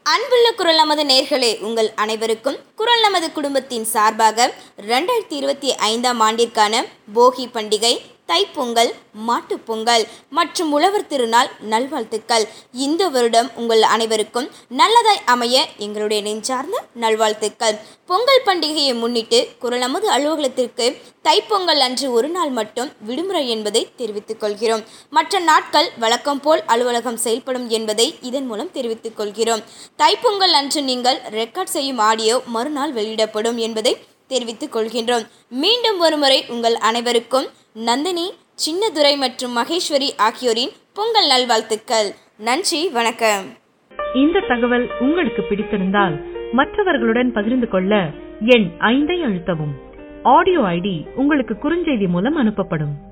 அன்புள்ள குரல் நமது நேர்களே உங்கள் அனைவருக்கும் குரல் நமது குடும்பத்தின் சார்பாக ரெண்டாயிரத்தி இருபத்தி ஐந்தாம் ஆண்டிற்கான போகி பண்டிகை தைப்பொங்கல் மாட்டுப்பொங்கல் மற்றும் உழவர் திருநாள் நல்வாழ்த்துக்கள் இந்த வருடம் உங்கள் அனைவருக்கும் நல்லதாய் அமைய எங்களுடைய நெஞ்சார்ந்த நல்வாழ்த்துக்கள் பொங்கல் பண்டிகையை முன்னிட்டு குரல் நமது அலுவலகத்திற்கு தைப்பொங்கல் அன்று ஒரு நாள் மட்டும் விடுமுறை என்பதை தெரிவித்துக் கொள்கிறோம் மற்ற நாட்கள் வழக்கம் போல் அலுவலகம் செயல்படும் என்பதை இதன் மூலம் தெரிவித்துக் கொள்கிறோம் தைப்பொங்கல் அன்று நீங்கள் ரெக்கார்ட் செய்யும் ஆடியோ மறுநாள் வெளியிடப்படும் என்பதை தெரிவித்துக் கொள்கின்றோம் மீண்டும் ஒருமுறை உங்கள் அனைவருக்கும் நந்தினி சின்னதுரை மற்றும் மகேஸ்வரி ஆகியோரின் பொங்கல் நல்வாழ்த்துக்கள் நன்றி வணக்கம் இந்த தகவல் உங்களுக்கு பிடித்திருந்தால் மற்றவர்களுடன் பகிர்ந்து கொள்ள எண் ஐந்தை அழுத்தவும் ஆடியோ ஐடி உங்களுக்கு குறுஞ்செய்தி மூலம் அனுப்பப்படும்